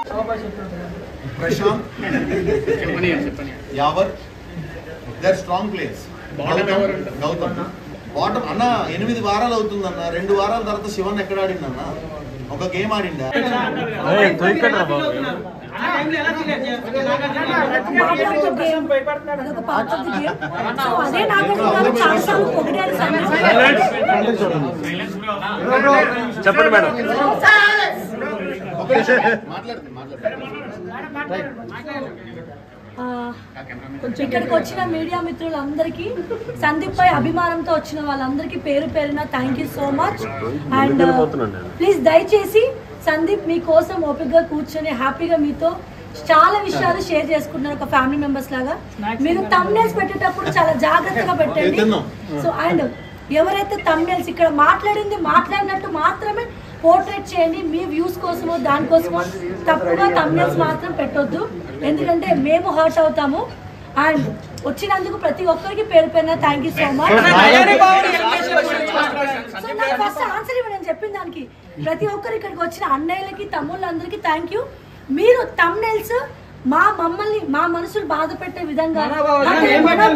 ప్రశాంత్ చెప్పని చెప్పని యావర్ దర్ స్ట్రాంగ్ ప్లేస్ Bottom ఎవరు అంటారు? గౌతమ్ బాటమ్ అన్న ఎనిమిది వారాలు అవుతుందన్న రెండు వారాల తర్వాత శివన్ ఎక్కడ ఆడిందన్న ఒక గేమ్ ఆడిందా అదొక part of the game. So అదే నాగార్జున గారు చాలాసార్లు పొగిడారు సందీప్. చెప్పండి మేడం ఒక నిమిషం. మాట్లాడుతుంది మాట్లాడుతుంది ఆ, ఇక్కడికి వచ్చిన మీడియా మిత్రులందరికీ సందీప్ పై అభిమానంతో వచ్చిన వాళ్ళందరికీ పేరు పేరున thank you so much and please దయచేసి సందీప్ మీకోసం ఓపికగా కూర్చొని హ్యాపీగా మీతో చాలా విషయాలు షేర్ చేసుకుంటున్నారు ఒక ఫ్యామిలీ మెంబర్స్ లాగా మీరు తమ్నేల్స్ పెట్టేటప్పుడు చాలా జాగ్రత్తగా పెట్టండి తిన్నాం. సో అండ్ ఎవరైతే తమ్నేల్స్ ఇక్కడ మాట్లాడింది మాట్లాడినట్టు మాత్రమే పోర్ట్రేట్ చేయండి మీ వ్యూస్ కోసమో దానికోసమో తప్పుగా తమ్నేల్స్ మాత్రం పెట్టొద్దు ఎందుకంటే మేము హర్ట్ అవుతాము అండ్ వచ్చినందుకు ప్రతి ఒక్కరికి పేరు పేరున thank you so much so నాకు ఫస్ట్ ఆన్సర్ ఇవ్వండి నేను చెప్పిన దానికి ప్రతి ఒక్కరు ఇక్కడికి వచ్చిన అన్నయ్యలకి తమ్ముళ్ళందరికీ థ్యాంక్ యూ మీరు తమ్నెల్స్ మా మమ్మల్ని మా మనసులు బాధ పెట్టే విధంగా అంటే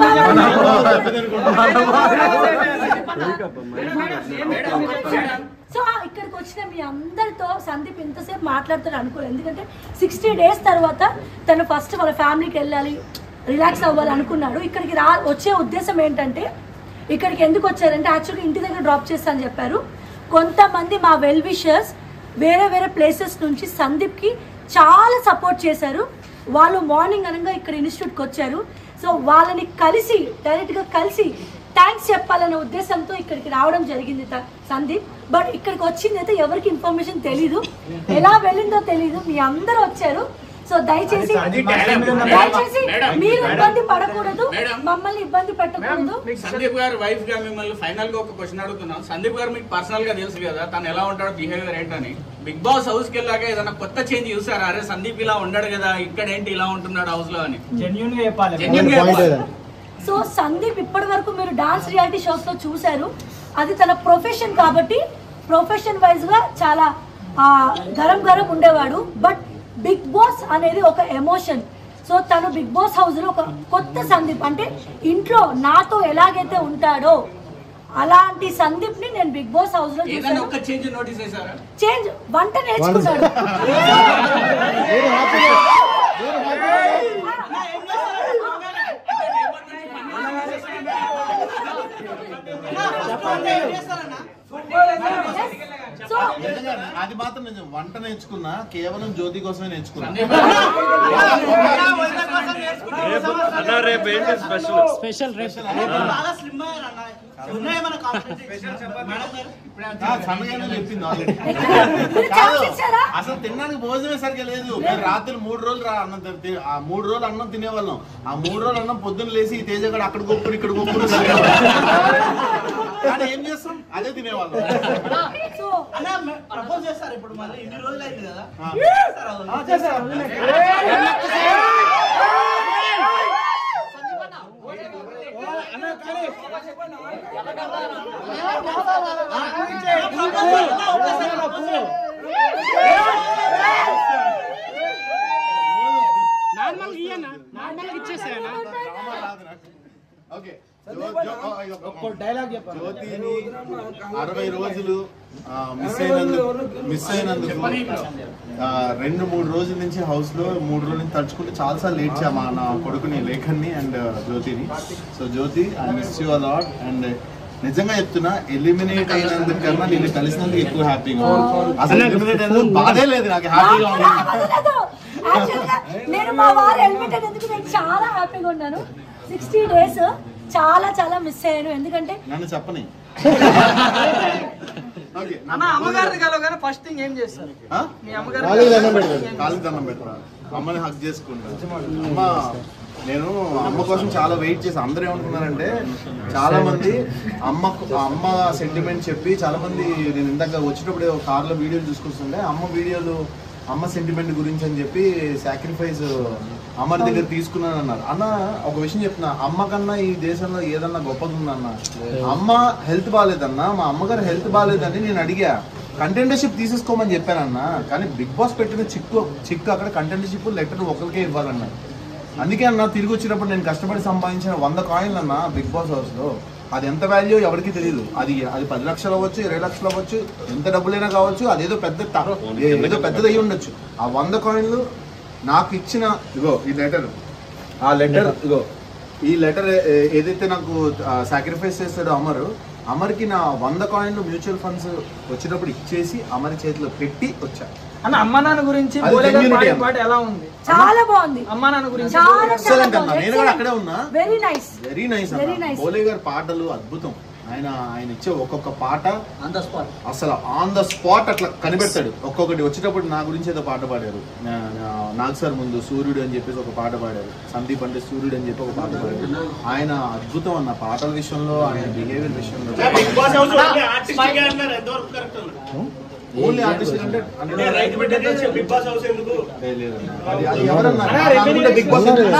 మనోభావాలు- సో ఇక్కడికి వచ్చిన మీ అందరితో సందీప్ ఇంతసేపు మాట్లాడతాడు అనుకోలేదు ఎందుకంటే సిక్స్టీ డేస్ తర్వాత తను ఫస్ట్ వాళ్ళ ఫ్యామిలీకి వెళ్ళాలి రిలాక్స్ అవ్వాలి అనుకున్నాడు ఇక్కడికి రా వచ్చే ఉద్దేశం ఏంటంటే ఇక్కడికి ఎందుకు వచ్చారంటే యాక్చువల్గా ఇంటి దగ్గర డ్రాప్ చేస్తా అని చెప్పారు కొంతమంది మా వెల్ విషర్స్ వేరే వేరే ప్లేసెస్ నుంచి సందీప్కి చాలా సపోర్ట్ చేశారు వాళ్ళు మార్నింగ్ అనగా ఇక్కడ ఇన్స్టిట్యూట్కి వచ్చారు సో వాళ్ళని కలిసి డైరెక్ట్గా కలిసి థ్యాంక్స్ చెప్పాలనే ఉద్దేశంతో ఇక్కడికి రావడం జరిగింది త- సందీప్ బట్ ఇక్కడికి వచ్చింది అయితే ఎవరికి ఇన్ఫర్మేషన్ తెలీదు ఎలా వెళ్ళిందో తెలీదు మీ అందరూ వచ్చారు సో దయచేసి దయచేసి మీరు ఇబ్బంది పడకూడదు మేడం. మమ్మల్ని ఇబ్బంది పెట్టకూడదు సందీప్ గారు వైఫ్ గా మిమ్మల్ని ఫైనల్ గా ఒక క్వశ్చన్ అడుగుతున్నాం సందీప్ గారు మీకు పర్సనల్ గా తెలుసు కదా తను ఎలా ఉంటాడో బిహేవియర్ ఏంటని బిగ్ బాస్ హౌస్ కి వెళ్ళాక ఏదైనా కొత్త చేంజ్ చూసారా అరే సందీప్ ఇలా ఉండడు కదా ఇక్కడ ఏంటి ఇలా ఉంటున్నాడు హౌస్ లో అని జెన్యున్ గా చెప్పాలి Genuine గా చెప్పాలి. సో సందీప్ ఇప్పటి వరకు మీరు డాన్స్ రియాలిటీ షోస్ లో చూశారు అది తన ప్రొఫెషన్ కాబట్టి ప్రొఫెషన్ వైజ్ గా చాలా ఆ, గరం గరం ఉండేవాడు బట్ బిగ్ బాస్ అనేది ఒక ఎమోషన్ సో తను బిగ్ బాస్ హౌస్ లో ఒక కొత్త సందీప్ అంటే ఇంట్లో నాతో ఎలాగైతే ఉంటాడో అలాంటి సందీప్ ని నేను బిగ్ బాస్ హౌస్ లో ఏదైనా చూసాను ఒక్క చేంజ్ నోటీస్ చేశారా చేంజ్ వంట నేర్చుకున్నాడు సో నిజంగా అది మాత్రం నిజం వంట నేర్చుకున్నా కేవలం జ్యోతి కోసమే నేర్చుకున్నా అన్న రేపు ఏంటి స్పెషల్ స్పెషల్ రేపు బాగా స్లిమ్ అయ్యారన్న ఉన్నాయేమన్నా కాంపిటీషన్ మేడం గారు ఆ, సన్నగానే చెప్పింది ఆల్రెడీ మీరు ఛాన్స్ ఇచ్చారా అసలు తినడానికి భోజనమే సరిగ్గా లేదు మేము రాత్రి మూడు రోజులు రా అన్నం తిని- తిని- ఆ మూడు రోజులు అన్నం తినేవాళ్ళం ఆ మూడు రోజులు అన్నం పొద్దున్న లేసి ఈ తేజ గడు అక్కడ గొప్పడు ఇక్కడ గొప్పడు కానీ ఏం చేస్తాం అదే తినేవాళ్ళం సో అన్న ప్రపోజ్ చేస్తారు ఇప్పుడు మళ్ళీ ఇన్ని రోజులు అయింది కదా ఆ. చేస్తారా వాళ్ళు? నార్మల్ ఇయ్యనా నార్మల్ ఇచ్చేసాయనా ఓకే జ్యోతిని అరవై రోజులు ఆ, మిస్ అయినందుకు మిస్ అయినందుకు ఆ, రెండు మూడు రోజుల నుంచి హౌస్ లో మూడు రోజుల నుంచి తడుచుకుంటే చాలా సార్లు లేట్ మా నా కొడుకుని లేఖన్ని అండ్ జ్యోతిని so Jyothi I miss you a lot and నిజంగా చెప్తున్నా ఎలిమినేట్ అయినందుకు కన్నా నేను కలిసినందుకు ఎక్కువ హ్యాపీగా ఉంది. అసలు ఎలిమినేట్ అయినందుకు బాధే లేదు నాకు హ్యాపీగా ఉంది అదలేదు. Actually గా నేను మా వారు ఎలిమినేట్ అయినందుకు నేను చాలా హ్యాపీగా ఉన్నాను సిక్స్టీ డేస్ చాలా చాలా మిస్ అయ్యాను ఎందుకంటే నన్ను చెప్పని ఓకే అన్న అమ్మగారిని కలవగానే ఫస్ట్ థింగ్ ఏం చేస్తారు ఆ? మీ అమ్మగారు కాళ్ళకి దండం పెట్టరా అమ్మని హక్ చేసుకుంటా అమ్మ నేను అమ్మ కోసం చాలా వెయిట్ చేసి అందరూ ఏమనుకున్నారంటే చాలా మంది అమ్మ అమ్మ సెంటిమెంట్ చెప్పి చాలా మంది నేను ఇందాక వచ్చేటప్పుడు కార్లో వీడియోలు చూసుకొస్తుంటే అమ్మ వీడియోలు అమ్మ సెంటిమెంట్ గురించి అని చెప్పి సాక్రిఫైస్ అమ్మడి దగ్గర తీసుకున్నాను అన్నారు అన్న ఒక విషయం చెప్తున్నా అమ్మ కన్నా ఈ దేశంలో ఏదన్నా గొప్పది ఉందన్న అమ్మ హెల్త్ బాగాలేదన్నా మా అమ్మగారు హెల్త్ బాగాలేదని నేను అడిగా కంటెంటర్షిప్ తీసేసుకోమని చెప్పానన్న కానీ బిగ్ బాస్ పెట్టిన చిక్కు చిక్కు అక్కడ కంటెంటర్షిప్ లెటర్ ఒకరికే ఇవ్వాలన్న అందుకే అన్న తిరిగి వచ్చినప్పుడు నేను కష్టపడి సంపాదించిన వంద కాయిన్లు అన్న బిగ్ బాస్ హౌస్ లో అది ఎంత వాల్యూ ఎవరికి తెలియదు అది అది పది లక్షలు అవ్వచ్చు ఇరవై లక్షలు అవ్వచ్చు ఎంత డబ్బులైనా కావచ్చు అదేదో పెద్ద ట- ఏదో పెద్దది అయ్యి ఉండొచ్చు ఆ వంద కాయిన్లు నాకు ఇచ్చిన ఇగో ఈ లెటర్ ఆ లెటర్ ఇగో ఈ లెటర్ ఏదైతే నాకు సాక్రిఫైస్ చేస్తాడో అమర్ అమర్కి నా వంద కాయిన్లు మ్యూచువల్ ఫండ్స్ వచ్చేటప్పుడు ఇచ్చేసి అమర్ చేతిలో పెట్టి వచ్చా అన్న అమ్మ నాన్న గురించి అది బోలే గారు genuinity పాడిన అన్న. పాట ఎలా ఉంది చాలా బాగుంది అమ్మ నాన్న గురించి చాలా Excellent అన్న. నేను కూడా అక్కడే ఉన్నా. Very nice very nice Very అన్న nice. బోలే గారి పాటలు అద్భుతం ఆయన ఆయన ఇచ్చే ఒక్కొక్క పాట ఆన్ ద స్పాట్ అసలు ఆన్ ద స్పాట్ అట్లా కనిపెడతాడు ఒక్కొక్కటి వచ్చేటప్పుడు నా గురించి ఏదో పాట పాడారు నా- నా- నాగ్ సార్ ముందు సూర్యుడు అని చెప్పేసి ఒక పాట పాడారు సందీప్ అంటే సూర్యుడు అని చెప్పి ఒక పాట పాడారు ఆయన అద్భుతం అన్న పాటల విషయంలో ఆయన బిహేవియర్ విషయంలో బిగ్ బాస్ హౌస్ ఆర్టిస్ట్ గా అన్నారు ఎంతవరకు కరెక్ట్ ఓన్లీ ఆర్టిస్ట్ అంటే అంటే రైతు బిడ్డ బిగ్ బాస్ హౌస్ ఎందుకు లేదు, లేదన్న. అది- అది ఎవరన్నా అనుకుంటే బిగ్ బాస్ ఎందుకు?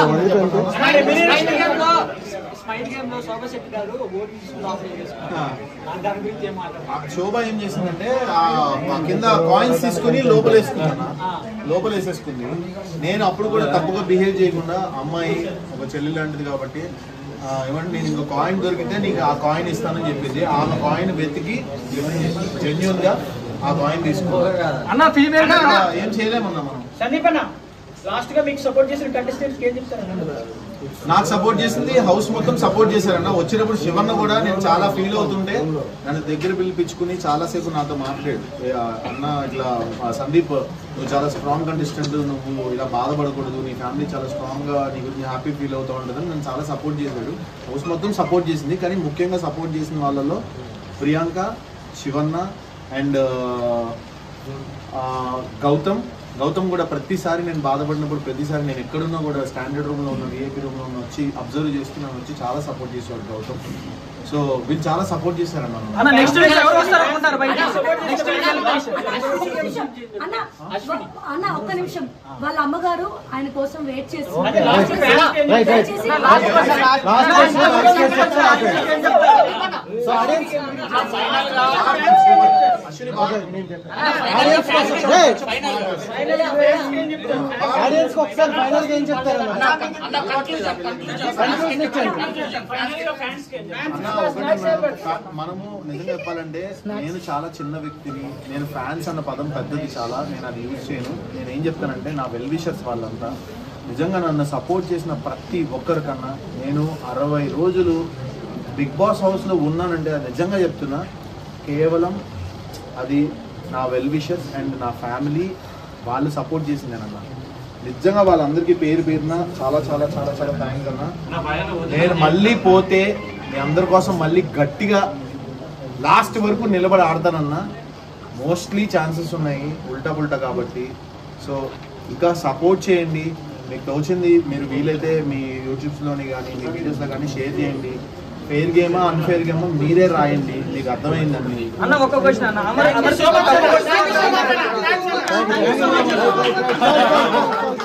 స్మైల్ గేమ్ లో శోభా శెట్టి గారు ఓటు తీసుకుని లోపలికి వేసుకున్నారు. దాని గురించి ఏం మాట్లాడారు ఆ శోభ ఏం చేసిందంటే ఆ ఆ కింద కాయిన్స్ తీసుకుని లోపల వేసుకున్నాను లోపల వేసేసుకుంది నేను అప్పుడు కూడా తప్పుగా బిహేవ్ చేయకుండా అమ్మాయి ఒక చెల్లి లాంటిది కాబట్టి ఆ, ఏమంటే నేను ఇంకో కాయిన్ దొరికితే నీకు ఆ కాయిన్ ఇస్తానని చెప్పింది ఆమె కాయిన్ వెతికి జెన్యున్ గా ఆ కాయిన్ తీసుకున్నాను అన్న ఫీమేల్ గా ఏం చేయలేమన్నా మనం సందీప్ అన్న లాస్ట్ గా మీకు సపోర్ట్ చేసిన కంటెస్టెంట్స్ ఏం చెప్తారన్న నాకు సపోర్ట్ చేసింది హౌస్ మొత్తం సపోర్ట్ చేశారన్న వచ్చినప్పుడు శివన్న కూడా నేను చాలా ఫీల్ అవుతుంటే నన్ను దగ్గర పిలిపించుకుని చాలా సేపు నాతో మాట్లాడాడు ఏ, ఆ, అన్న ఇట్లా ఆ, సందీప్ నువ్వు చాలా స్ట్రాంగ్ కంటెస్టెంట్ నువ్వు ఇలా బాధపడకూడదు నీ ఫ్యామిలీ చాలా స్ట్రాంగ్ గా నీ గురించి హ్యాపీ ఫీల్ అవుతూ ఉంటుంది నన్ను చాలా సపోర్ట్ చేశాడు హౌస్ మొత్తం సపోర్ట్ చేసింది కానీ ముఖ్యంగా సపోర్ట్ చేసిన వాళ్ళలో ప్రియాంక శివన్న అండ్ గౌతమ్ గౌతమ్ కూడా ప్రతిసారి నేను బాధపడినప్పుడు ప్రతిసారి నేను ఎక్కడున్నా కూడా స్టాండర్డ్ రూమ్ లో ఉన్న విఐపి రూమ్ లో ఉన్న వచ్చి అబ్జర్వ్ చేస్తున్నాను వచ్చి చాలా సపోర్ట్ చేసేవాడు గౌతమ్ సో వీళ్ళు చాలా సపోర్ట్ చేశారన్న నన్ను. అన్న నెక్స్ట్ వీక్ ఎవరు వస్తారు అనుకుంటారు బయట నెక్స్ట్ వీక్ ఒక్క నిమిషం. అన్న అన్న ఒక్క నిమిషం వాళ్ళ అమ్మగారు ఆయన కోసం వెయిట్ చేసి వెయిట్ చేసి అశ్విని బాగా ఆడియన్స్ కి ఒకసారి ఫైనల్ గా ఏం చెప్తారు అన్న ఒకటే కా- మనము నిజం చెప్పాలంటే నేను చాలా చిన్న వ్యక్తిని నేను ఫ్యాన్స్ అన్న పదం పెద్దది చాలా నేను అది యూజ్ చేయను నేను ఏం చెప్తానంటే నా వెల్ విషర్స్ వాళ్ళంతా నిజంగా నన్ను సపోర్ట్ చేసిన ప్రతి ఒక్కరికన్నా నేను అరవై రోజులు బిగ్ బాస్ హౌస్లో ఉన్నానంటే అది నిజంగా చెప్తున్నా కేవలం అది నా వెల్ విషర్స్ అండ్ నా ఫ్యామిలీ వాళ్ళు సపోర్ట్ చేసిందేనన్నా నిజంగా వాళ్ళందరికీ పేరు పేరున చాలా చాలా చాలా చాలా థ్యాంక్స్ అన్న నేను మళ్ళీ పోతే మీ అందరి కోసం మళ్ళీ గట్టిగా లాస్ట్ వరకు నిలబడి ఆడతానన్నా మోస్ట్లీ ఛాన్సెస్ ఉన్నాయి ఉల్టా పుల్టా కాబట్టి సో ఇంకా సపోర్ట్ చేయండి మీకు తోచింది మీరు వీలైతే మీ యూట్యూబ్స్లోని కానీ మీ వీడియోస్లో కానీ షేర్ చేయండి ఫెయిర్ గేమా అన్ఫెయిర్ గేమా మీరే రాయండి మీకు అర్థమైందండి అన్న ఒక్క క్వశ్చన్ అన్న అమర్ అమర్